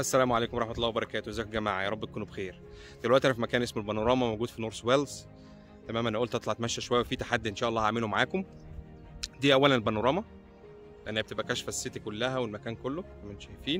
السلام عليكم ورحمه الله وبركاته ازيكم يا جماعه يا رب تكونوا بخير دلوقتي انا في مكان اسمه البانوراما موجود في نورث ويلز تمام انا قلت اطلع اتمشى شويه وفي تحدي ان شاء الله هعمله معاكم دي اولا البانوراما لان هي بتبقى كاشفه السيتي كلها والمكان كله زي ما انتم شايفين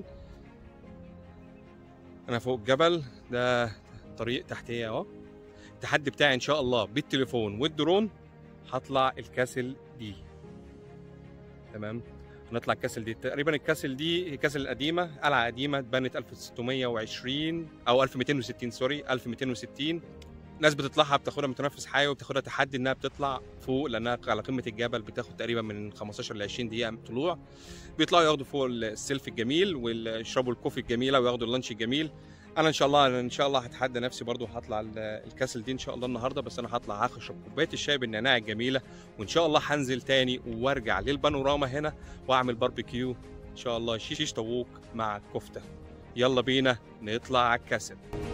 انا فوق الجبل ده طريق تحتيه اهو التحدي بتاعي ان شاء الله بالتليفون والدرون هطلع الكاسل دي تمام هنطلع الكاسل دي تقريبا الكاسل دي هي كاسل القديمه قلعه قديمه اتبنت 1620 او 1260 سوري 1260 ناس بتطلعها بتاخدها متنفس حيوي وبتاخدها تحدي انها بتطلع فوق لانها على قمه الجبل بتاخد تقريبا من 15 ل 20 دقيقه طلوع بيطلعوا ياخدوا فوق السيلفي الجميل ويشربوا الكوفي الجميله وياخدوا اللانش الجميل انا ان شاء الله أنا ان شاء الله هتحدى نفسي برضو هطلع ال- الكاسل دي ان شاء الله النهارده بس انا هطلع هشرب كوبايه الشاي بالنعناع الجميله وان شاء الله هنزل تاني وارجع للبانوراما هنا واعمل باربيكيو ان شاء الله شيش طاووق مع كفته يلا بينا نطلع على الكاسل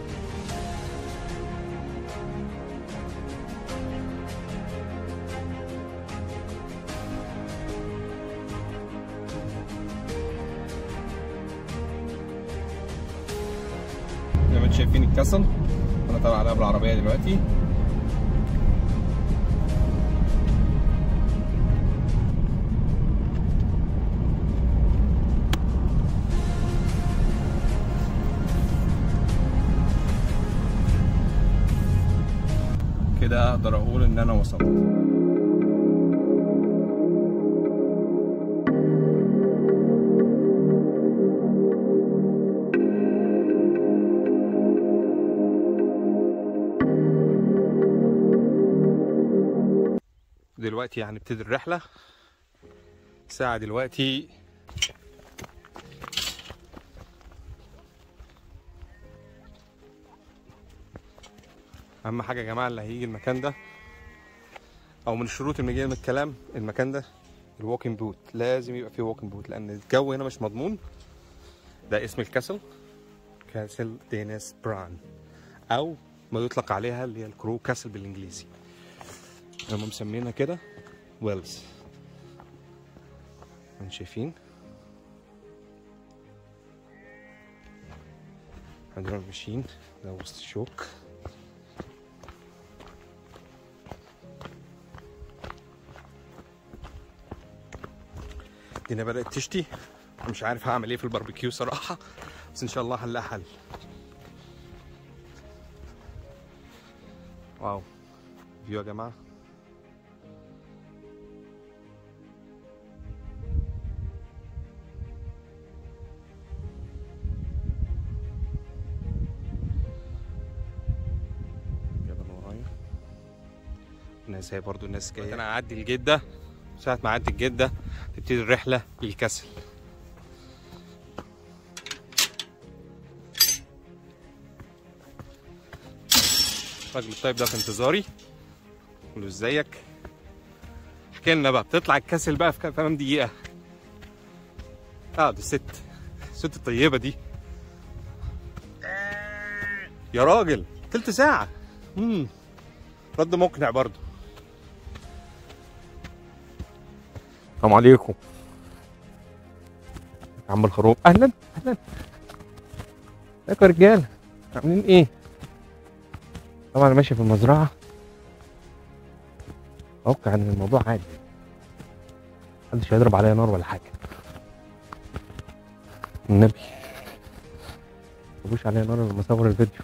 زي ما انتم شايفين الكسل انا طالع عليها بالعربيه دلوقتي كده اقدر اقول ان انا وصلت دلوقتي هنبتدي الرحلة الساعة دلوقتي أهم حاجة يا جماعة اللي هيجي المكان ده أو من الشروط اللي جاية من الكلام المكان ده الووكينج بوت لازم يبقى فيه ووكينج بوت لأن الجو هنا مش مضمون ده اسم الكاسل كاسل دينيس بران أو ما يطلق عليها اللي هي الكرو كاسل بالإنجليزي هم مسمينها كده ويلز انتم شايفين عندنا ماشيين ده وسط الشوك الدنيا بدأت تشتي مش عارف هعمل ايه في الباربيكيو صراحة بس ان شاء الله هنلاقي حل واو فيو يا جماعه جبل ورايا الناس هي برضو الناس جايه انا هعدي الجده ساعة ما اعدي الجده تبتدي الرحله للكسل الراجل الطيب ده في انتظاري قول له ازيك احكي لنا بقى بتطلع الكسل بقى في كام- في كام دقيقه اه دي الست الست الطيبه دي يا راجل تلت ساعة امم رد مقنع برضو السلام عليكم يا عم الخروف اهلا اهلا ازيكم يا رجاله عاملين ايه طبعا انا ماشي في المزرعه اتوقع ان الموضوع عادي محدش هيضرب عليا نار ولا حاجه النبي ما تضربوش عليا نار لما اصور الفيديو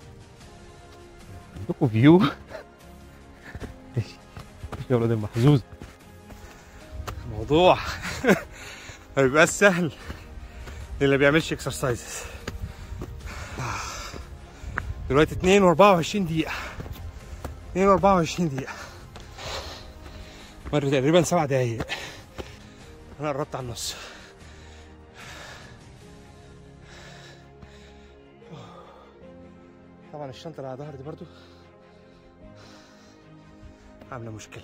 عندكم فيو ايش يا ولاد المحظوظ الموضوع ما بيبقاش سهل اللي بيعملش اكسرسايزز دلوقتي 2 و24 دقيقة 2 و24 دقيقة مر تقريبا سبع دقايق انا قربت على النص طبعا الشنطة اللي على ظهري دي برضو عاملة مشكلة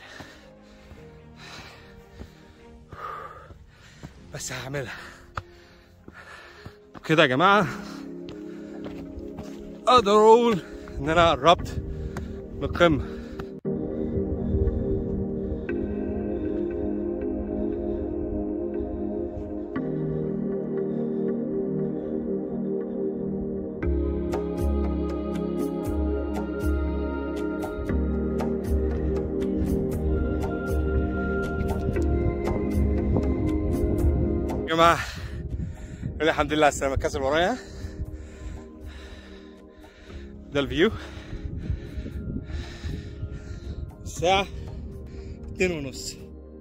بس هعملها كده يا جماعة اقدر اقول ان انا قربت من القمة جماعة الحمد لله على السلامة الكاس اللي ورايا ده الفيو الساعة اتنين ونص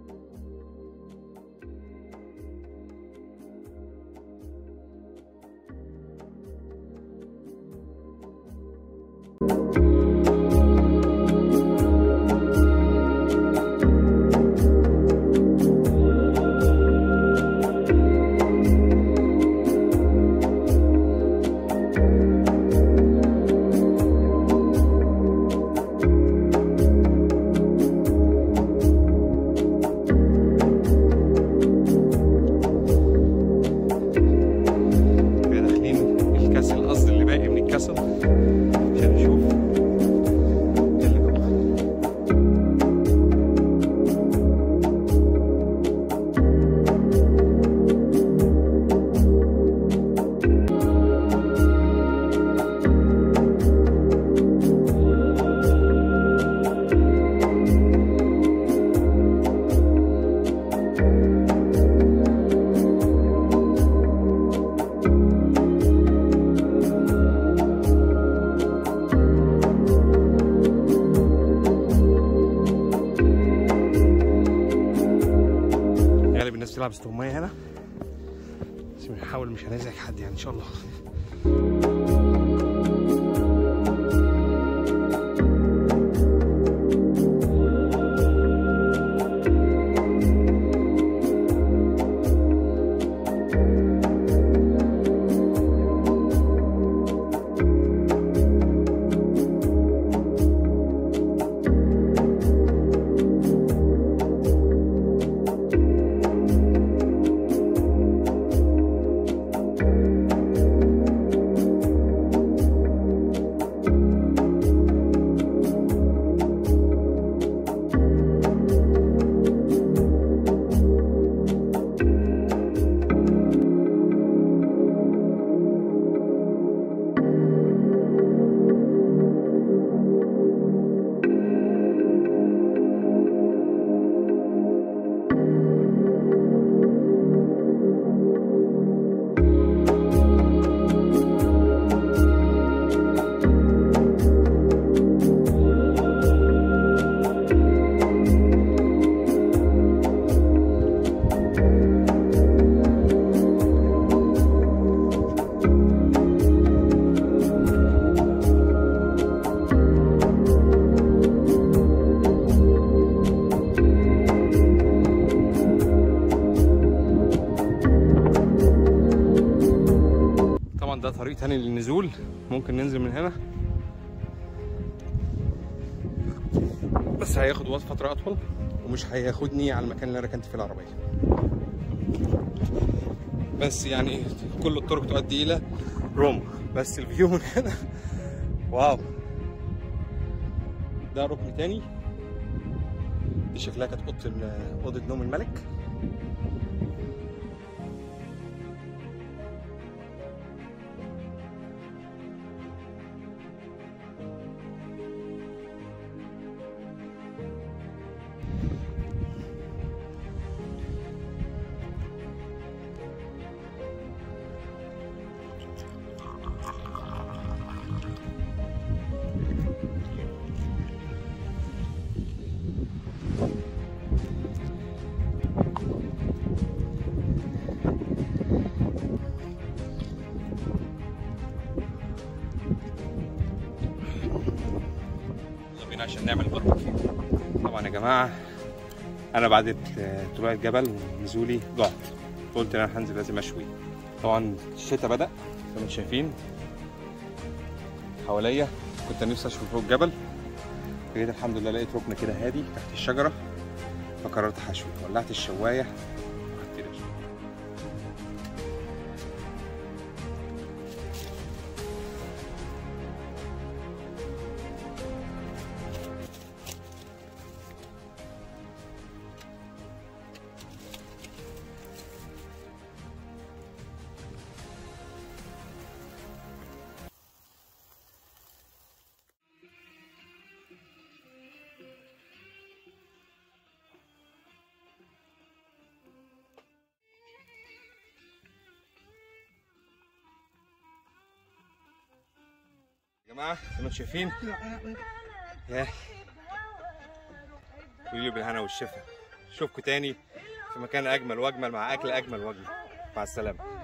كده داخلين الكاسل القصد اللي باقي من الكاسل عشان نشوف ايه اللي جوه غالب الناس تلعب استغماية هنا بس بنحاول مش هنزعج حد يعني ان شاء الله طبعا ده طريق تاني للنزول ممكن ننزل من هنا بس هياخد وقت فترة أطول ومش هياخدني على المكان اللي أنا ركنت فيه العربية بس يعني كل الطرق تؤدي إلى روما بس الفيو من هنا واو ده ركن تاني دي شكلها كانت أوضة ال- أوضة نوم الملك يلا بينا عشان نعمل بط طبعا يا جماعه انا بعد طلوع الجبل ونزولي ضعت قلت انا هنزل لازم اشوي طبعا الشتاء بدا زي ما انتم شايفين حواليا كنت نفسي اشوي فوق الجبل جيت الحمد لله لقيت ركن كده هادي تحت الشجره فقررت هشوي ولعت الشوايه وهبتدي اشوي جماعه زي ما انتم شايفين يا قولوا بالهنا والشفا اشوفكم تاني في مكان اجمل واجمل مع اكل اجمل واجمل مع السلامه